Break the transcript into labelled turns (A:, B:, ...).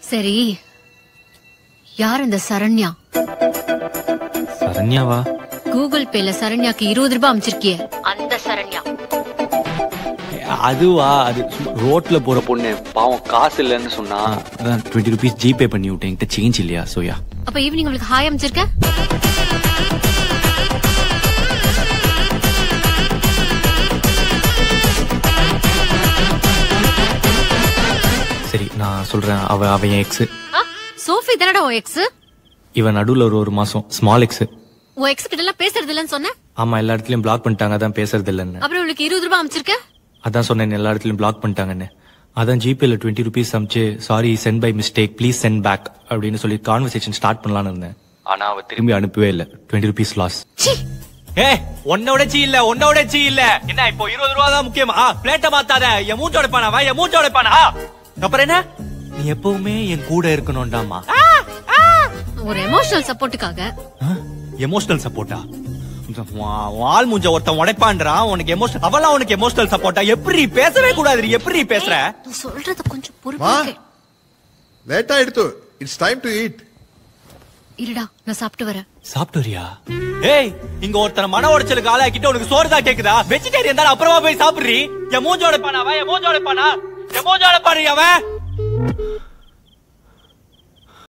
A: சரி யார் இந்த சரண்யா
B: சரண்யாவா
A: கூகுள் பேல சரண்யாக்கு இருபது ரூபாய் அமைச்சிருக்கிய அந்த சரண்யா
B: அதுவா அது சும்மா ரோட்ல போற பொண்ணு பாவம் காசு இல்லைன்னு சொன்னா அதான் டுவெண்ட்டி ருபீஸ் ஜிபே பண்ணி விட்டேன் என்கிட்ட சேஞ்ச் இல்லையா சோயா
A: அப்ப ஈவினிங் அவளுக்கு ஹாய் அமைச்சிருக்க
B: சரி நான் சொல்றேன் அவ அவ என் எக்ஸ்
A: ஆ, சோஃபி தானடா உன் எக்ஸ்
B: இவன் நடுவுல ஒரு ஒரு மாசம் ஸ்மால் எக்ஸ்
A: உன் எக்ஸ் கிட்ட எல்லாம் பேசுறது இல்லைன்னு சொன்ன
B: ஆமா எல்லா இடத்துலயும் பிளாக் பண்ணிட்டாங்க அதான் பேசுறது இல்லைன்னு
A: அப்புறம் இவளுக்கு இருபது ரூபாய் அமைச்சிருக்க
B: அதான் சொன்னேன் எல்லா இடத்துலயும் பிளாக் பண்ணிட்டாங்கன்னு அதான் ஜிபேல டுவெண்ட்டி ருபீஸ் அமிச்சு sorry sent by mistake please send back அப்படின்னு சொல்லி கான்வர்சேஷன் ஸ்டார்ட் பண்ணலாம்னு இருந்தேன் ஆனா அவ திரும்பி அனுப்பவே இல்ல டுவெண்ட்டி ருபீஸ் லாஸ்
A: சீ
C: ஏ உன்னோட சீ இல்ல உன்னோட சீ இல்ல என்ன இப்போ இருபது ரூபா தான் முக்கியமா பிளேட்ட மாத்தாத என் மூஞ்ச உடைப்பானா என் மூஞ்ச உடைப்பானா அப்புறம் என்ன
B: நீ எப்பவுமே என் கூட இருக்கணும்டாமா
A: ஒரு எமோஷனல் சப்போர்ட்டுக்காக
C: எமோஷனல் சப்போர்ட்டா ஆள் மூஞ்ச ஒருத்தன் உடைப்பான்றான் உனக்கு எமோஷனல் அவெல்லாம் உனக்கு எமோஷனல் சப்போர்ட்டா எப்படி பேசவே கூடாது எப்படி பேசுற
A: நான் சொல்றத கொஞ்சம்
D: மா
A: பொறுப்பா கேளு.
D: லேட் ஆயிடுத்து இட்ஸ் டைம் டு ஈட்
A: இருடா நான் சாப்பிட்டு வரேன்
B: சாப்பிட்டு வரியா
C: ஏய் இங்க ஒருத்தன மன உடைச்சலுக்கு ஆளாக்கிட்டு உனக்கு சோறு தான் கேக்குதா வெஜிடேரியன் தானே அப்புறமா போய் சாப்பிடுறீ என் மூஞ்ச உடைப்பானா அவன் என் மூஞ்ச உடைப்பானா என் மூஞ்ச உடைப்பானு அவன்